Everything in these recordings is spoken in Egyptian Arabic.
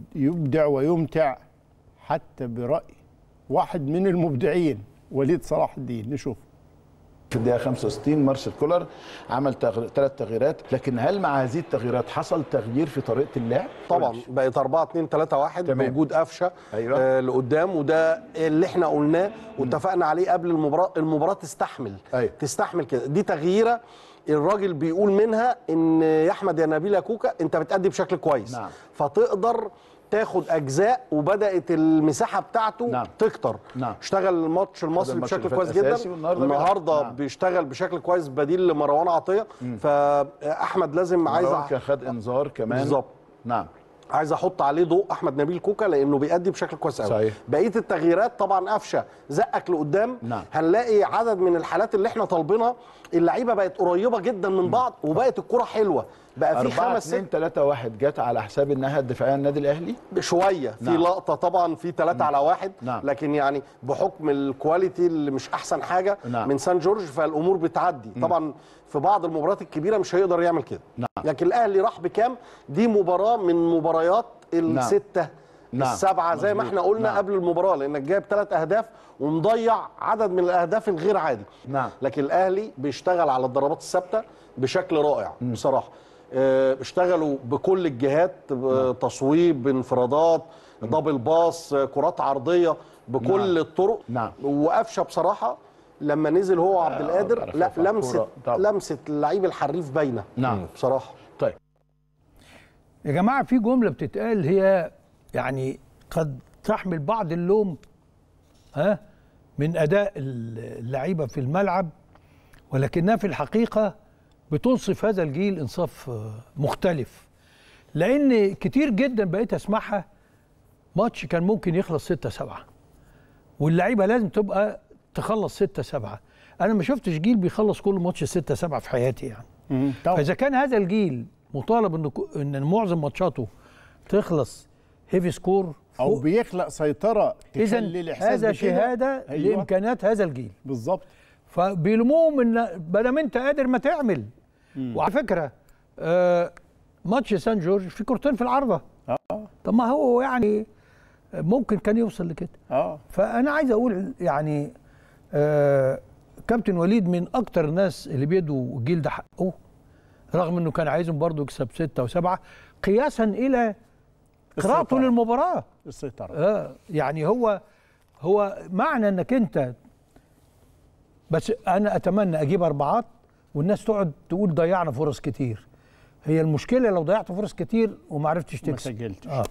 يبدع ويمتع حتى برأي واحد من المبدعين وليد صلاح الدين نشوف في الدقيقة 65 مارسيل كولر عمل تغ... ثلاث تغييرات لكن هل مع هذه التغييرات حصل تغيير في طريقة اللعب؟ طبعا بقت 4 2 3 1 تمام. بوجود قفشه أيوة. آه لقدام وده اللي احنا قلناه واتفقنا عليه قبل المباراه المباراه تستحمل أيوة. تستحمل كده دي تغييره الراجل بيقول منها ان يا احمد يا نبيل يا كوكا انت بتأدي بشكل كويس نعم. فتقدر تاخد اجزاء وبدات المساحه بتاعته نعم. تكتر نعم. اشتغل الماتش المصري الماتش بشكل اللي كويس فات جدا أساسي والنهاردة بيلعب. النهارده نعم. بيشتغل بشكل كويس بديل لمروان عطيه فاحمد لازم عايز مروان أ- كان خد انذار كمان بالظبط. نعم عايز احط عليه ضوء احمد نبيل كوكا لانه بيأدي بشكل كويس قوي صحيح. بقيه التغييرات طبعا قفشه زقك لقدام نعم. هنلاقي عدد من الحالات اللي احنا طالبينها اللعيبه بقت قريبه جدا من بعض وبقت الكره حلوه بقى في 4 خمس 2 ست 3 1 جت على حساب الناحية الدفاعية النادي الأهلي شويه في نعم. لقطه طبعا في ثلاثة على واحد نعم. لكن يعني بحكم الكواليتي اللي مش احسن حاجه نعم. من سان جورج فالامور بتعدي طبعا في بعض المباريات الكبيره مش هيقدر يعمل كده نعم. لكن الاهلي راح بكام دي مباراه من مباريات السته نعم. السبعه زي ما مظبوط. احنا قلنا نعم. قبل المباراه لانك جايب ثلاث اهداف ومضيع عدد من الاهداف الغير عادي نعم. لكن الاهلي بيشتغل على الضربات الثابته بشكل رائع بصراحه آه، اشتغلوا بكل الجهات آه، تصويب انفرادات دبل باص آه، كرات عرضيه بكل نعم. الطرق نعم. وقفشه بصراحه لما نزل هو وعبد القادر طرف لا رفع لمسه كرة طبعا. لمسه اللعيب الحريف باينه نعم. بصراحه طيب يا جماعة في جملة بتتقال هي يعني قد تحمل بعض اللوم ها من أداء اللعيبة في الملعب ولكنها في الحقيقة بتنصف هذا الجيل إنصاف آه، مختلف لأن كتير جدا بقيت أسمعها ماتش كان ممكن يخلص 6 7 واللعيبة لازم تبقى تخلص 6 7 أنا ما شفتش جيل بيخلص كل ماتش 6 7 في حياتي يعني فاذا كان هذا الجيل مطالب ان ان معظم ماتشاته تخلص هيفي سكور او بيخلق سيطره اذا تخلي الاحساس هذا بكده. شهاده أيوة. لامكانيات هذا الجيل بالظبط فبيلوموهم ان ما دام انت قادر ما تعمل وعلى فكره آه ماتش سان جورج في كورتين في العارضه اه طب ما هو يعني ممكن كان يوصل لكده اه فانا عايز اقول يعني آه كابتن وليد من اكتر الناس اللي بيدوا الجيل ده حقه رغم انه كان عايزهم برضه يكسب ستة وسبعة قياسا الى قراءته السيطرة. للمباراة السيطره اه يعني هو هو معنى انك انت بس انا اتمنى اجيب اربعات والناس تقعد تقول ضيعنا فرص كتير هي المشكله لو ضيعت فرص كتير وما عرفتش ما تكسب سجلتش اه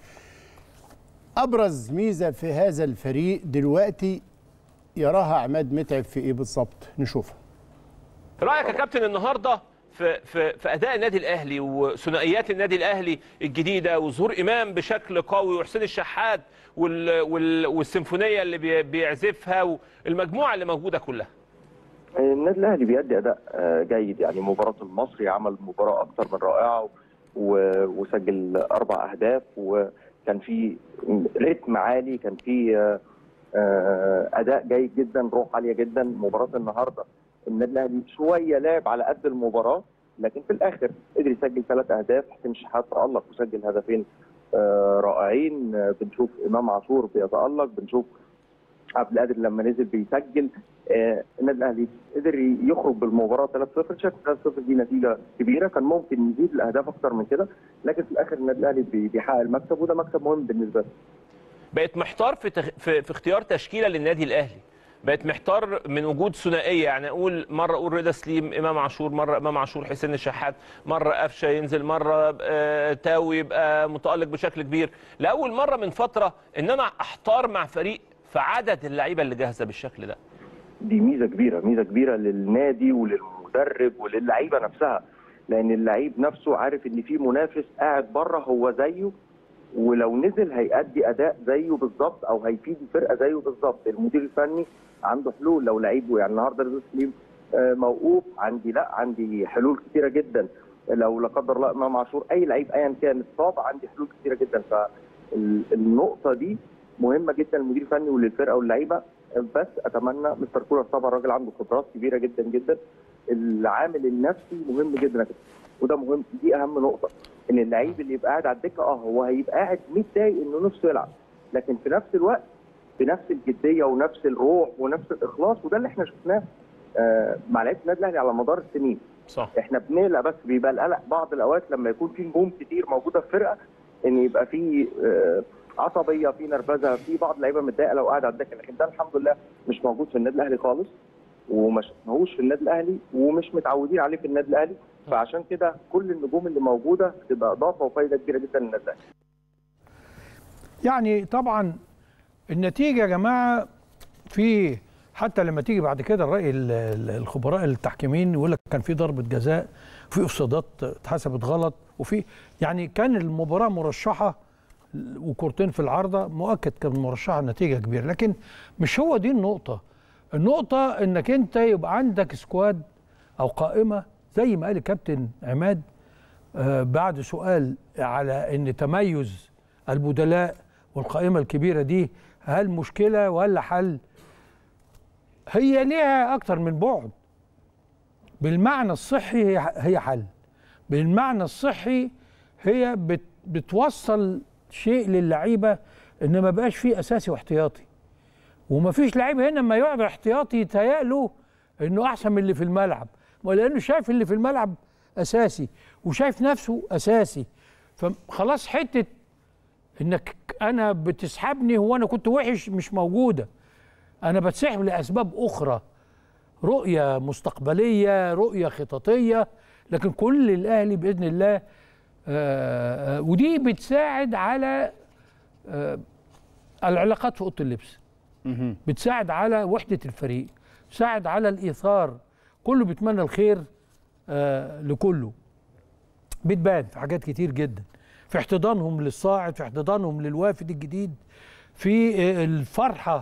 ابرز ميزه في هذا الفريق دلوقتي يراها عماد متعب في ايه بالظبط نشوفها رايك يا كابتن النهارده في في في اداء النادي الاهلي وثنائيات النادي الاهلي الجديده وظهور امام بشكل قوي وحسين الشحات وال وال والسيمفونيه اللي بي- بيعزفها والمجموعه اللي موجوده كلها النادي الاهلي بيأدي اداء آه، جيد يعني مباراه المصري عمل مباراه اكثر من رائعه و- وسجل اربع اهداف وكان في ريتم عالي كان في آه، آه، اداء جيد جدا روح عاليه جدا مباراه النهارده النادي الاهلي شويه لعب على قد المباراه لكن في الاخر قدر يسجل ثلاث اهداف حسين شحات تالق وسجل هدفين آه، رائعين آه، بنشوف امام عاشور بيتالق بنشوف عبد القادر لما نزل بيسجل آه، النادي الاهلي قدر يخرج بالمباراه 3-0 شايف 3-0 دي نتيجه كبيره كان ممكن يزيد الاهداف اكتر من كده لكن في الاخر النادي الاهلي بي- بيحقق المكسب وده مكسب مهم بالنسبه له بقت محتار في, تغ... في في اختيار تشكيله للنادي الاهلي بقت محتار من وجود ثنائيه يعني اقول مره اقول رضا سليم امام عاشور مره امام عاشور حسين الشحات مره قفشه ينزل مره آه، تاوي يبقى متالق بشكل كبير لاول مره من فتره ان انا احتار مع فريق في عدد اللعيبه اللي جاهزه بالشكل ده دي ميزه كبيره ميزه كبيره للنادي وللمدرب وللعيبه نفسها لان اللعيب نفسه عارف ان في منافس قاعد بره هو زيه ولو نزل هيأدي اداء زيه بالظبط او هيفيد الفرقه زيه بالظبط المدير الفني عنده حلول لو لعيب يعني النهارده رضا سليم آه، موقوف عندي لا عندي حلول كتيره جدا لو لا قدر الله امام عاشور اي لعيب ايا كان اتصاب عندي حلول كتيره جدا فالنقطه دي مهمه جدا للمدير الفني وللفرقه واللعيبه بس اتمنى مستر كولر طبعا راجل عنده خبرات كبيره جدا جدا العامل النفسي مهم جدا وده مهم دي اهم نقطه ان اللعيب اللي يبقى قاعد على الدكه اه هو هيبقى قاعد متضايق انه نفسه يلعب لكن في نفس الوقت بنفس الجديه ونفس الروح ونفس الاخلاص وده اللي احنا شفناه آه، مع لعيبه النادي الاهلي على مدار السنين صح احنا بنقلق بس بيبقى القلق بعض الاوقات لما يكون في نجوم كتير موجوده في فرقه ان يبقى في آه، عصبيه في نرفزه في بعض اللعيبه متضايقه لو قاعد على الدكه لكن ده الحمد لله مش موجود في النادي الاهلي خالص وما شفناهوش في النادي الاهلي ومش متعودين عليه في النادي الاهلي فعشان كده كل النجوم اللي موجوده بتبقى اضافه وفايده كبيره جدا للنادي الاهلي يعني طبعا النتيجه يا جماعه في حتى لما تيجي بعد كده الراي ال- ال- الخبراء التحكيميين يقول لك كان في ضربه جزاء في افسادات اتحسبت غلط وفي يعني كان المباراه مرشحه وكورتين في العارضه مؤكد كان مرشحه نتيجه كبيره لكن مش هو دي النقطه النقطه انك انت يبقى عندك سكواد او قائمه زي ما قال الكابتن عماد آه، بعد سؤال على ان تميز البدلاء والقائمه الكبيره دي هل مشكله ولا حل هي ليها اكتر من بعد بالمعنى الصحي هي هي حل بالمعنى الصحي هي بت بتوصل شيء للعيبه ان ما بقاش فيه اساسي واحتياطي وما فيش لعيب هنا لما يقعد احتياطي يتهيأ له انه احسن من اللي في الملعب ولانه شايف اللي في الملعب اساسي وشايف نفسه اساسي فخلاص حته انك انا بتسحبني هو انا كنت وحش مش موجوده انا بتسحب لاسباب اخرى رؤيه مستقبليه رؤيه خططيه لكن كل الاهلي باذن الله آه، آه، ودي بتساعد على آه، العلاقات في اوضه اللبس بتساعد على وحده الفريق بتساعد على الايثار كله بيتمنى الخير آه، لكله بتبان في حاجات كتير جدا في احتضانهم للصاعد في احتضانهم للوافد الجديد في آه، الفرحه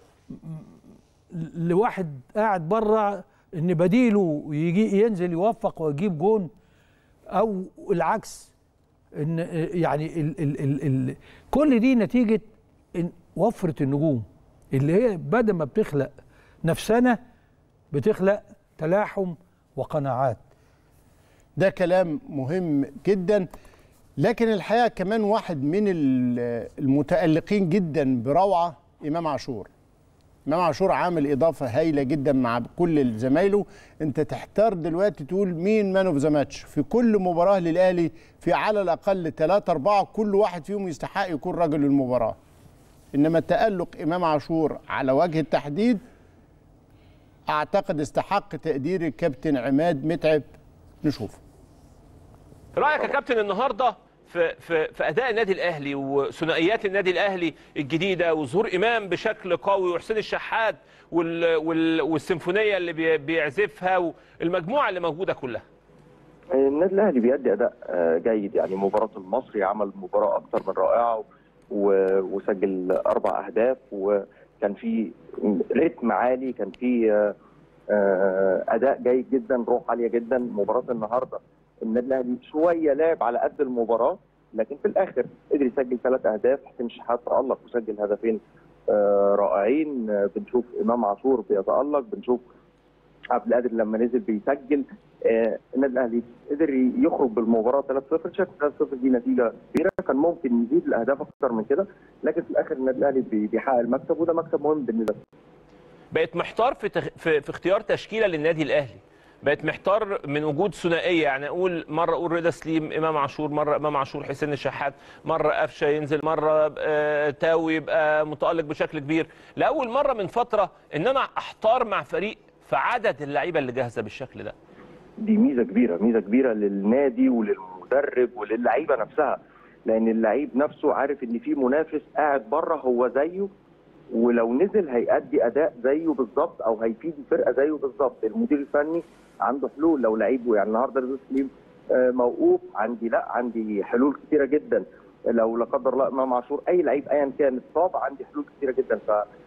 لواحد قاعد بره ان بديله يجي ينزل يوفق ويجيب جون او العكس ان يعني ال ال ال ال كل دي نتيجه إن وفره النجوم اللي هي بدل ما بتخلق نفسنا بتخلق تلاحم وقناعات ده كلام مهم جدا لكن الحقيقه كمان واحد من ال- المتالقين جدا بروعه امام عاشور امام عاشور عامل اضافه هايله جدا مع كل زمايله انت تحتار دلوقتي تقول مين مان اوف ذا ماتش في كل مباراه للاهلي في على الاقل ثلاثة أربعة كل واحد فيهم يستحق يكون رجل المباراه انما تالق امام عاشور على وجه التحديد اعتقد استحق تقدير الكابتن عماد متعب نشوفه رايك يا كابتن النهارده في في في اداء النادي الاهلي وثنائيات النادي الاهلي الجديده وظهور امام بشكل قوي وحسين الشحات وال وال والسيمفونيه اللي بي- بيعزفها والمجموعه اللي موجوده كلها النادي الاهلي بيأدي اداء آه، جيد يعني مباراه المصري عمل مباراه اكثر من رائعه و- وسجل اربع اهداف وكان في رتم عالي كان في آه، آه، اداء جيد جدا روح عاليه جدا مباراه النهارده النادي الاهلي شويه لعب على قد المباراه لكن في الاخر قدر يسجل ثلاث اهداف حسين شحات تالق وسجل هدفين آه، رائعين آه، بنشوف امام عاشور بيتالق بنشوف عبد القادر لما نزل بيسجل آه، النادي الاهلي قدر يخرج بالمباراه 3-0 شايف 3-0 دي نتيجه كبيره كان ممكن يزيد الاهداف اكتر من كده لكن في الاخر النادي الاهلي بي- بيحقق المكسب وده مكسب مهم بالنسبه له بقيت محتار في, تخ... في في اختيار تشكيله للنادي الاهلي بقيت محتار من وجود ثنائيه يعني اقول مره اقول رضا سليم امام عاشور مره امام عاشور حسين الشحات مره قفشه ينزل مره آه، تاوي يبقى متالق بشكل كبير لاول مره من فتره ان انا احتار مع فريق في عدد اللعيبه اللي جاهزه بالشكل ده دي ميزه كبيره ميزه كبيره للنادي وللمدرب وللعيبه نفسها لان اللعيب نفسه عارف ان في منافس قاعد بره هو زيه ولو نزل هيأدي اداء زيه بالظبط او هيفيد الفرقه زيه بالظبط المدير الفني عنده حلول لو لعيب يعني النهارده رضا سليم آه، موقوف عندي لا عندي حلول كتيره جدا لو لا قدر الله امام عاشور اي لعيب ايا كان اتصاب عندي حلول كتيره جدا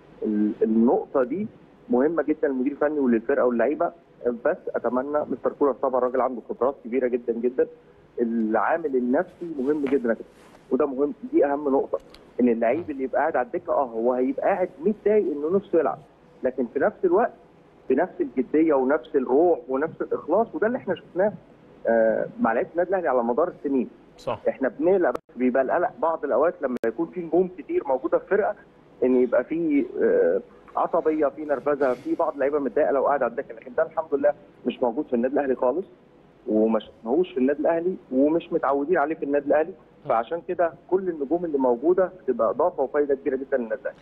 فالنقطه دي مهمه جدا للمدير الفني وللفرقه واللعيبه بس اتمنى مستر كولر طبعا راجل عنده خبرات كبيره جدا جدا العامل النفسي مهم جدا وده مهم دي اهم نقطه ان اللعيب اللي يبقى قاعد على الدكه اه هو هيبقى قاعد متضايق انه نفسه يلعب لكن في نفس الوقت بنفس الجديه ونفس الروح ونفس الاخلاص وده اللي احنا شفناه آه، مع لعيبه النادي الاهلي على مدار السنين صح احنا بنقلق بس بيبقى القلق بعض الاوقات لما يكون في نجوم كتير موجوده في فرقه ان يبقى في آه، عصبيه في نرفزه في بعض اللعيبه متضايقه لو قاعد على الدكه لكن ده الحمد لله مش موجود في النادي الاهلي خالص وما شفناهوش في النادي الاهلي ومش متعودين عليه في النادي الاهلي فعشان كده كل النجوم اللي موجوده بتبقى اضافه وفايده كبيره جدا للنادي الاهلي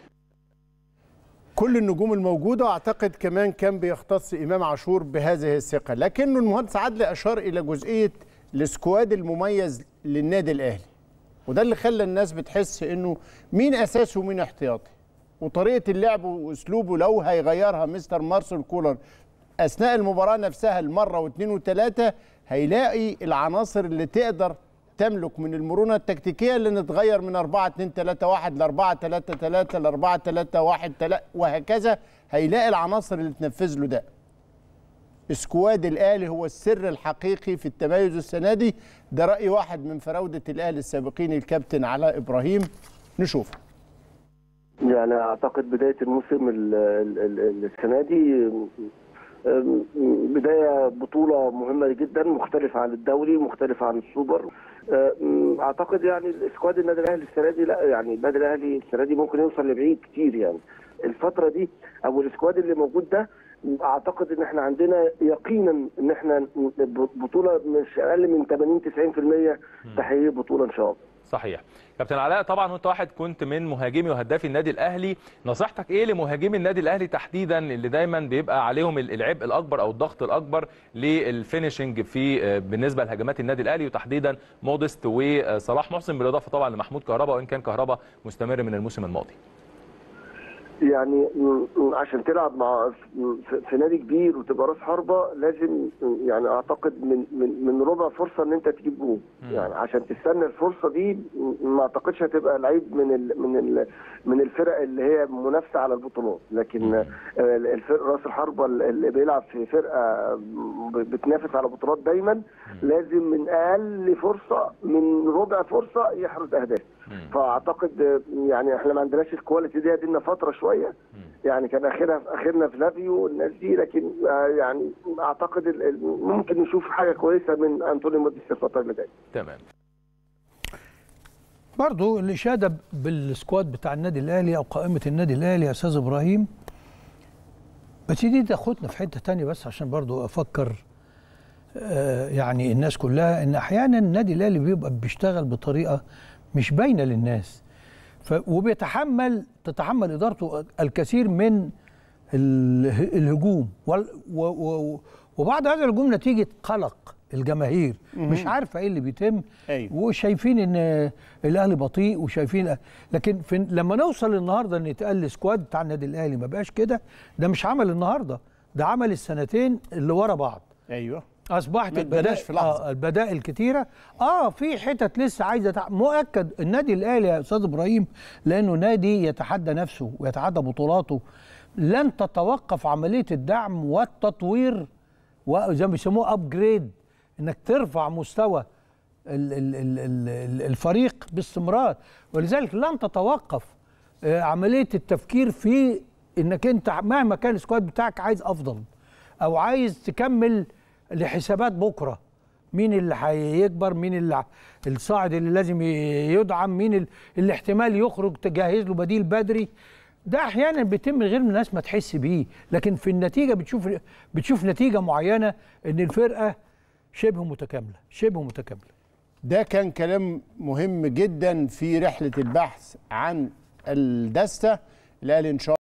كل النجوم الموجودة أعتقد كمان كان بيختص إمام عاشور بهذه الثقة لكنه المهندس عدلي أشار إلى جزئية السكواد المميز للنادي الأهلي وده اللي خلى الناس بتحس إنه مين أساسي ومين احتياطي وطريقة اللعب وأسلوبه لو هيغيرها مستر مارسيل كولر أثناء المباراة نفسها المرة واثنين وثلاثة هيلاقي العناصر اللي تقدر تملك من المرونة التكتيكية اللي نتغير من 4 2 3 1 ل 4 3 3 ل 4 3 1 3 وهكذا هيلاقي العناصر اللي تنفذ له ده. سكواد الاهلي هو السر الحقيقي في التميز السنه دي ده راي واحد من فراوده الاهلي السابقين الكابتن علاء ابراهيم نشوف يعني اعتقد بدايه الموسم ال- ال- ال- السنه دي أم، بدايه بطوله مهمه جدا مختلفه عن الدوري مختلفه عن السوبر أم، اعتقد يعني سكواد النادي الاهلي السنه دي لا يعني النادي الاهلي السنه دي ممكن يوصل لبعيد كتير يعني الفتره دي او السكواد اللي موجود ده اعتقد ان احنا عندنا يقينا ان احنا بطوله مش اقل من 80 90% تحقيق بطوله ان شاء الله صحيح كابتن علاء طبعا وانت واحد كنت من مهاجمي وهدافي النادي الاهلي نصيحتك ايه لمهاجمي النادي الاهلي تحديدا اللي دايما بيبقى عليهم العبء الاكبر او الضغط الاكبر للفينشنج في آه، بالنسبه لهجمات النادي الاهلي وتحديدا مودست وصلاح محسن بالاضافه طبعا لمحمود كهربا وان كان كهربا مستمر من الموسم الماضي يعني م- م- عشان تلعب مع في- في نادي كبير وتبقى راس حربه لازم يعني اعتقد من من من ربع فرصه ان انت تجيب جول يعني عشان تستنى الفرصه دي م- ما اعتقدش هتبقى لعيب من ال من ال من الفرق اللي هي منافسه على البطولات لكن آه، الفرق راس الحربه اللي بيلعب في فرقه ب- بتنافس على بطولات دايما لازم من اقل فرصه من ربع فرصه يحرز اهداف فاعتقد آه، يعني احنا ما عندناش الكواليتي دي لنا فتره شويه يعني كان اخرها اخرنا فلافيو والناس دي لكن آه، يعني اعتقد ال- ال- ممكن نشوف حاجه كويسه من انطونيو موديس الفتره اللي جايه تمام برضو الإشادة بالسكواد بتاع النادي الأهلي أو قائمة النادي الأهلي يا أستاذ إبراهيم بس دي تاخدنا في حتة تانية بس عشان برضو أفكر آه، يعني الناس كلها إن أحيانا النادي الأهلي بيبقى بيشتغل بطريقة مش باينة للناس ف وبيتحمل تتحمل إدارته الكثير من ال- الهجوم وال- و- و- وبعد هذا الهجوم نتيجة قلق الجماهير مش عارفة إيه اللي بيتم أيوة. وشايفين ان الاهلي بطيء وشايفين لكن في لما نوصل النهارده ان يتقال السكواد بتاع النادي الاهلي ما بقاش كده ده مش عمل النهارده ده عمل السنتين اللي ورا بعض ايوه اصبحت ما اتبناش في لحظة. آه البدائل كتيره اه في حتت لسه عايزه تع... مؤكد النادي الاهلي يا استاذ ابراهيم لانه نادي يتحدى نفسه ويتحدى بطولاته لن تتوقف عمليه الدعم والتطوير وزي ما بيسموه ابجريد انك ترفع مستوى ال- ال- ال- ال- ال- الفريق باستمرار ولذلك لن تتوقف آه، عمليه التفكير في انك انت مهما كان السكواد بتاعك عايز افضل او عايز تكمل لحسابات بكره مين اللي هيكبر مين اللي ع- الصاعد اللي لازم ي- يدعم مين ال- اللي احتمال يخرج تجهز له بديل بدري ده احيانا بيتم من غير ما الناس ما تحس بيه لكن في النتيجه بتشوف بتشوف نتيجه معينه ان الفرقه شبه متكامله شبه متكامله ده كان كلام مهم جدا في رحله البحث عن الدستة الاهلي ان شاء